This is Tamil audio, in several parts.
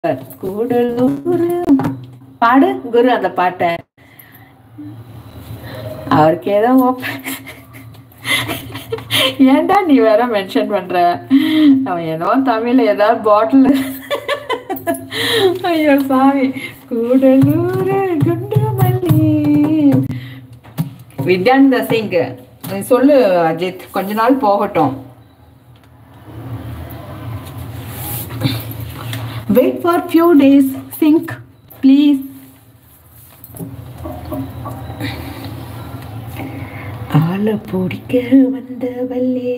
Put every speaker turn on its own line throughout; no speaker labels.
கூடலூர் பாடு குரு அந்த பாட்டை அவருக்கு ஏதோ ஓப்ப- ஏன்டா நீ வேற மென்ஷன் பண்ற அவன் என்னவோ தமிழ்ல ஏதாவது பாட்டில் ஐயோ சாமி கூடலூர் குண்டுமல்லி வித்யானந்த சிங் நீ சொல்லு அஜித் கொஞ்ச நாள் போகட்டும் வெயிட் ஃபார் ஃபியூ டேஸ் சிங்க் ப்ளீஸ் ஆளை பிடிக்க வந்தவள்ளே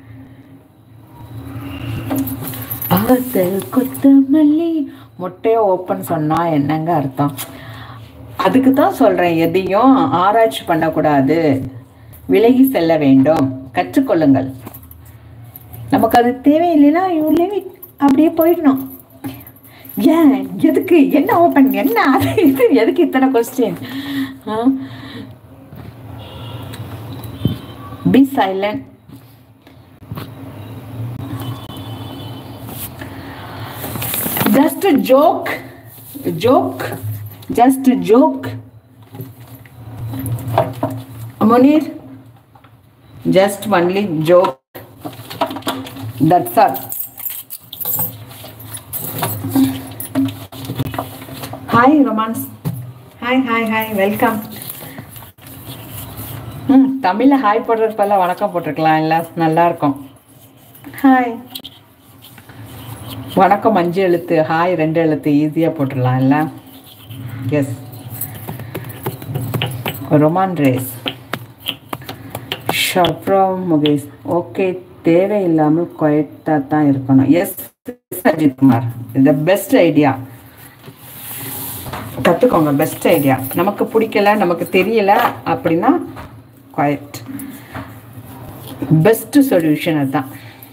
ஆசை கொத்தமல்லி முட்டையை ஓப்பன் சொன்னா என்னங்க அர்த்தம் அதுக்கு தான் சொல்றேன் எதையும் ஆராய்ச்சி பண்ணக்கூடாது விலகி செல்ல வேண்டும் கற்றுக்கொள்ளுங்கள் நமக்கு அது தேவையில்லைன்னா யூ லிவ் இட் அப்படியே போயிடணும் ஏன் எதுக்கு என்ன ஓப்பன் என்ன அது இது எதுக்கு இத்தனை question be silent just a joke joke just a joke munir just only joke that's all hi romance hi hi hi welcome ம் தமிழில் ஹாய் போடுறதுக்கு பதிலா வணக்கம் போட்டிருக்கலாம் இல்லை நல்லா இருக்கும் ஹாய் வணக்கம் அஞ்சு எழுத்து ஹாய் ரெண்டு எழுத்து ஈஸியாக போட்டுடலாம் இல்லை எஸ் ரொமான் ரேஸ் ஷப்ரம் முகேஷ் ஓகே தேவையில்லாமல் குவைட்டாக தான் இருக்கணும் எஸ் அஜித் குமார் இந்த பெஸ்ட் ஐடியா கற்றுக்கோங்க பெஸ்ட் ஐடியா நமக்கு பிடிக்கல நமக்கு தெரியல அப்படின்னா குவைட் பெஸ்ட் சொல்யூஷன் அதுதான்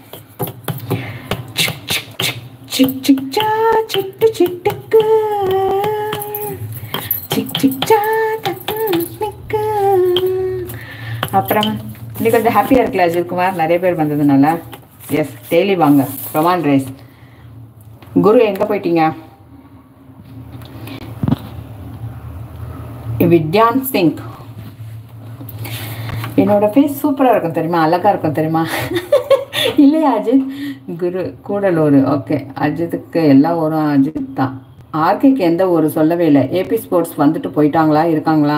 சிக் சிக் சா சிட்டு சிட்டுக்கு சிக் சிக் சா டக்கு நிக்கு. அப்புறம் இன்னைக்கு கொஞ்சம் ஹாப்பியாக இருக்குல்ல அஜித் குமார் நிறைய பேர் வந்ததுனால எஸ் டெய்லி வாங்க ரொமான் ரேஸ் குரு எங்கே போயிட்டீங்க வித்யான் சிங் என்னோட ஃபேஸ் சூப்பராக இருக்கும் தெரியுமா அழகாக இருக்கும் தெரியுமா இல்லையா அஜித் குரு கூடலூர் ஓகே அஜித்துக்கு எல்லா ஊரும் அஜித் தான் ஆர்கேக்கு எந்த ஊர் சொல்லவே இல்லை ஏபி ஸ்போர்ட்ஸ் வந்துட்டு போயிட்டாங்களா இருக்காங்களா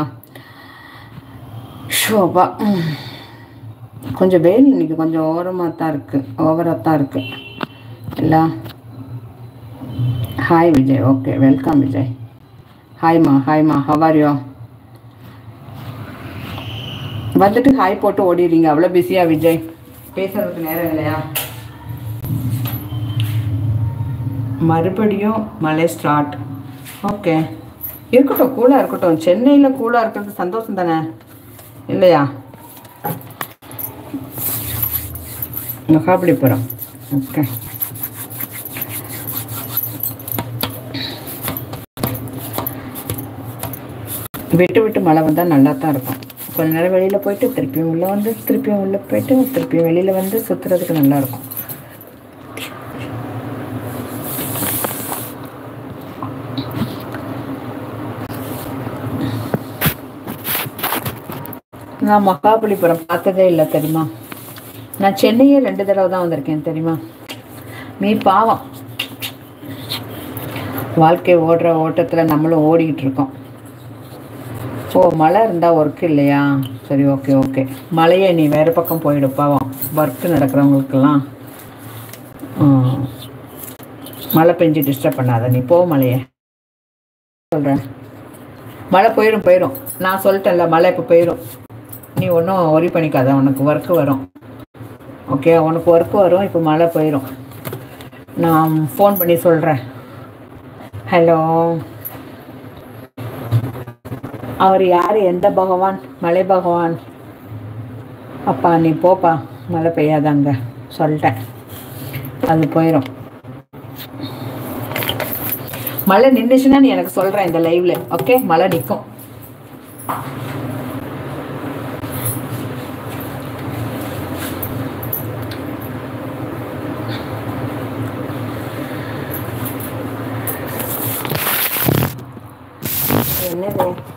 ஷோபா ம். கொஞ்சம் வெயில் இன்னைக்கு கொஞ்சம் ஓரமாக தான் இருக்குது ஓவராக தான் இருக்குது இல்லை hi Vijay okay welcome Vijay ஹாய்மா ஹாய்மா ஹவாரியா வந்துட்டு ஹாய் போட்டு ஓடிடுறீங்க அவ்வளோ பிஸியா விஜய் பேசுறதுக்கு நேரம் இல்லையா மறுபடியும் மழை ஸ்டார்ட் ஓகே இருக்கட்டும் கூலாக இருக்கட்டும் சென்னையில் கூலாக இருக்கிறது சந்தோஷம் தானே இல்லையா மகாபலிபுரம் ஓகே விட்டு விட்டு மழை வந்தால் நல்லா தான் இருக்கும் கொஞ்ச நேரம் வெளியில் போயிட்டு திருப்பியும் உள்ளே வந்து திருப்பியும் உள்ளே போயிட்டு திருப்பியும் வெளியில் வந்து சுற்றுறதுக்கு நல்லா இருக்கும் நான் மகாபலிபுரம் பார்த்ததே இல்லை தெரியுமா நான் சென்னையே ரெண்டு தடவை தான் வந்திருக்கேன் தெரியுமா நீ பாவம் வாழ்க்கை ஓடுற ஓட்டத்தில் நம்மளும் ஓடிக்கிட்டு இருக்கோம் ஓ மழை இருந்தால் ஒர்க் இல்லையா சரி ஓகே ஓகே மழையை நீ வேறு பக்கம் போயிடு பாவம் ஒர்க்கு நடக்கிறவங்களுக்கெல்லாம் ம், மழை பெஞ்சு டிஸ்டர்ப் பண்ணாத நீ போ மழையை சொல்கிறேன் மழை போயிடும் போயிடும் நான் சொல்லிட்டேன்ல மழை இப்போ போயிடும் நீ ஒன்றும் ஒரி பண்ணிக்காத உனக்கு ஒர்க்கு வரும் ஓகே உனக்கு ஒர்க்கு வரும் இப்போ மழை போயிடும் நான் ஃபோன் பண்ணி சொல்கிறேன் ஹலோ அவர் யார் எந்த பகவான் மலை பகவான் அப்பா நீ போப்பா மழை பெய்யாதாங்க சொல்லிட்டேன் அது போயிடும் மழை நின்றுச்சுன்னா நீ எனக்கு சொல்கிறேன் இந்த லைவ்ல ஓகே மழை நிற்கும் என்னது